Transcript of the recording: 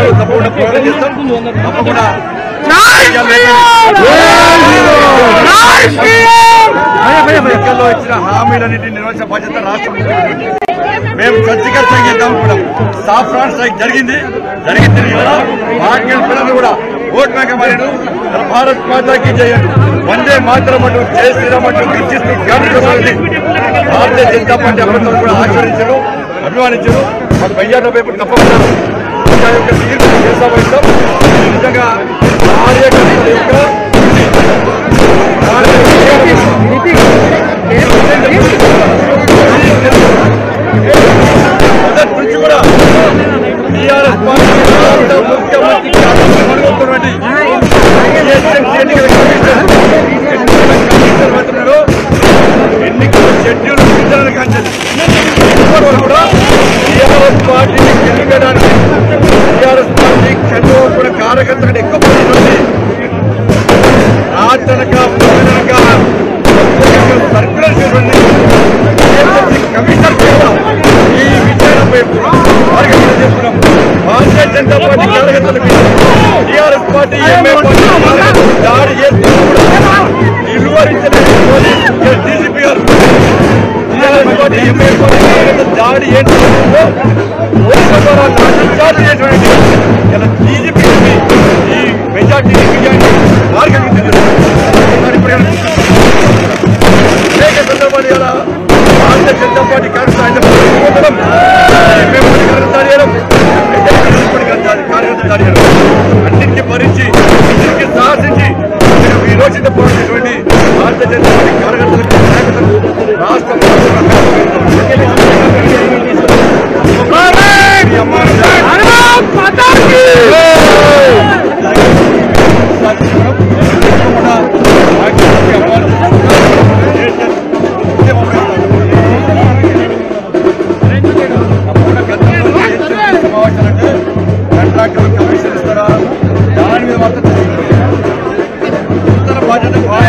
తప్పకుండా పోరాటం చేస్తాం తప్పకుండా ఎన్నికల్లో ఇచ్చిన హామీలన్నింటినీ నిర్వహించిన బాధ్యత రాష్ట్ర ముఖ్యమంత్రి మేము సర్జికల్ స్ట్రైక్ చేద్దాం అనుకున్నాం సాఫ్రాన్ స్ట్రైక్ జరిగింది జరిగింది కదా మార్కెట్ పిల్లలు కూడా ఓట్ బ్యాంక్ మారాడు భారత్ మాతాకి చేయండి వందే మాత్రం అంటూ జయ శ్రీరామ్ అంటూ గర్జిస్తూ గాంధీ భారతీయ జనతా పార్టీ అభ్యర్థులు కూడా ఆచరించరు అభిమానించరు మాకు వెయ్యాట పేపర్ తప్పకుండా ఇంకా యొక్క తీర్పు చేస్తాం నిజంగా కార్యకర్తల యొక్క మొదటి నుంచి కూడా టీఆర్ఎస్ పార్టీ రాష్ట్ర ముఖ్యమంత్రి కనుగొంటున్నటువంటి జిఎస్ఎంసీ ఎన్నికల కమిషన్ ఎన్నికల కమిషన్ మాత్రమే ఎన్నికల షెడ్యూల్ విచారణ కాంచెలు ఇప్పటి కూడా టీఆర్ఎస్ పార్టీని గెలిపేయడానికి టీఆర్ఎస్ పార్టీ కనుగొన్న కార్యకర్తలకు ఎక్కువ మంది ఉంది రాత్రనక పొద్దునక సర్కులర్ చేయండి కమిషనర్ కూడా ఈ విచారణపై వారికి చేస్తున్నాం భారతీయ జనతా పార్టీ కార్యకర్తలకు టీఆర్ఎస్ పార్టీ ఎంఏ పార్టీ కార్యకర్తలు దాడి చేస్తున్నప్పుడు నిలువరించలేని పోలీస్ డీసీపీ గారు టీఆర్ఎస్ పార్టీ ఎంఏ పార్టీ కార్యకర్తలు దాడి ఏం చేస్తుందో పోలీసుల ద్వారా లాఠీచార్జ్ చేసినటువంటి ఇలా డీజీపీ ఈ మెజార్టీ విజయాన్ని వారికి తెలియదు అనేక సందర్భాలు ఇలా భారతీయ జనతా పార్టీ కార్యకర్తలు అన్నింటినీ భరించి అన్నింటికి సాహసించి మీరు ఈ రోజున పోరాడినటువంటి భారతీయ జనతా పార్టీ కార్యకర్తలకు నాయకులకు రాష్ట్ర మీ అమ్మ కాంట్రాక్టర్ కమిషన్ ఇస్తారా దాని మీద మాత్రం తెలియదు. ఉత్తర బాధ్యత